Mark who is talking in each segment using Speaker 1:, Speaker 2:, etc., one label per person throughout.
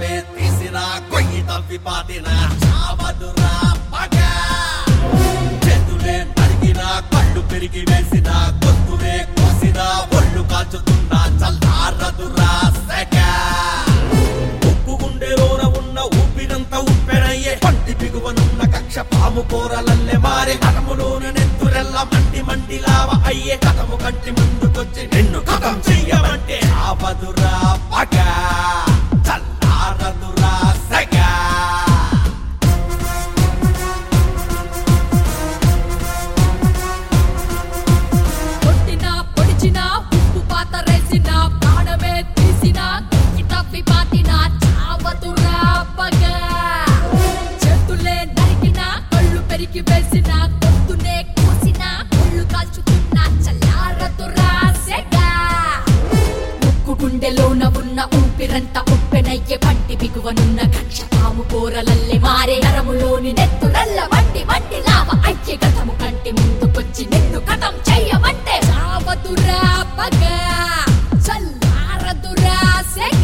Speaker 1: ప్రాణమే తీసిన కొయ్యి తవ్వి పాతిన చావదురా పగ చేతులే నరిగిన కళ్ళు పెరిగి వేసిన గొంతులే కోసిన ఒళ్ళు కాల్చుతున్న చల్లారదురా సెగ ఉప్పు గుండెలోన ఉన్న ఊపిరంతా ఉప్పెనయ్యే పంటి పిగువనున్న కక్ష పాము కూరలల్లే మారే కటములోన నెత్తురెల్ల మంటి మంటి లావ అయ్యే కటము కంటి ముందుకొచ్చి నిన్ను కథం చెయ్యమంటే ఆపదురా పగ చల్లారదురా సెగ
Speaker 2: కొట్టిన పొడిచిన ఉప్పు పాత రేసిన ప్రాణమే తీసిన కొట్టి తప్పి పాతిన చావతురా పగ చేతులే నరికిన కళ్ళు పెరిగి వేసిన గొంతునే కోసిన ఒళ్ళు కాల్చుతున్న చల్లారతురా సెగ ముక్కు గుండెలోన ఉన్న ఊపిరంత ఉప్పెనయ్యే పంటి బిగువనున్న కక్ష పాము కూరలల్లే మారే నరములోని నెత్తురల్ల వంటి వంటి లావ అయ్యే గతము కంటి ముందుకొచ్చి నిన్ను కథం చెయ్యమంటే చావదురా పగ చల్లారదురా సెగ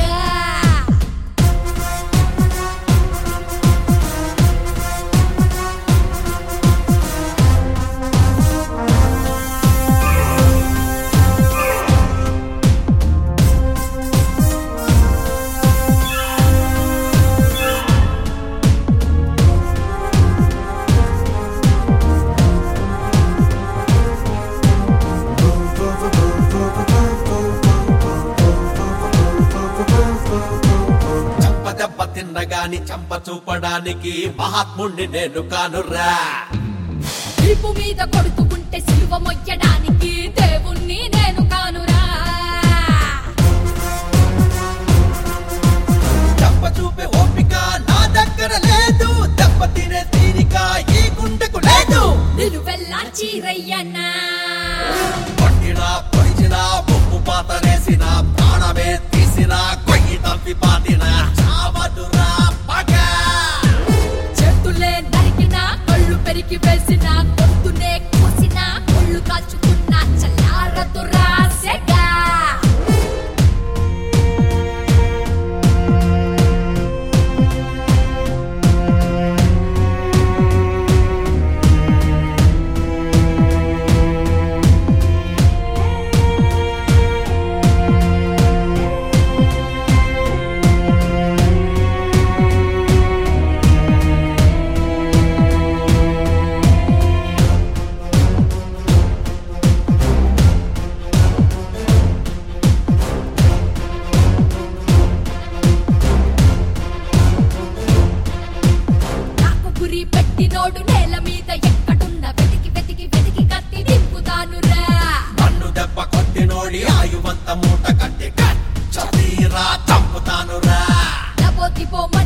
Speaker 1: చంప దెబ్బ తిన్నగాని చంప చూపడానికి మహాత్ముణ్ణి నేను కానురా
Speaker 2: వీపు మీద కొడుతుంటే సిలువ మొయ్యడానికి దేవుణ్ణి నేను కానురా
Speaker 1: చంప చూపే ఓపిక నా దగ్గర లేదు దెబ్బ తినే తీరిక ఈ గుండెకు లేదు
Speaker 2: నిలువెల్లా చీరయ్యనా
Speaker 1: కొట్టిన పొడిచిన ఉప్పు పాత వేసిన ప్రాణమే తీసిన కొయ్యి తవ్వి పాతిన చావదురా పగ
Speaker 2: చేతులే నరికిన కళ్ళు పెరిగి వేసిన గొంతునే కోసిన ఒళ్ళు కాల్చుకున్న చల్లారదురా సెగ నాకు గురి పెట్టినోడు నేల మీద ఎక్కడున్న వెతికి వెతికి వెతికి కత్తి దింపుతానురా
Speaker 1: నన్ను దెబ్బ కొట్టినోడి ఆయువంత మూట కట్టి కచ్చ తీరా చంపుతానురా
Speaker 2: నబోతి బొమ్మ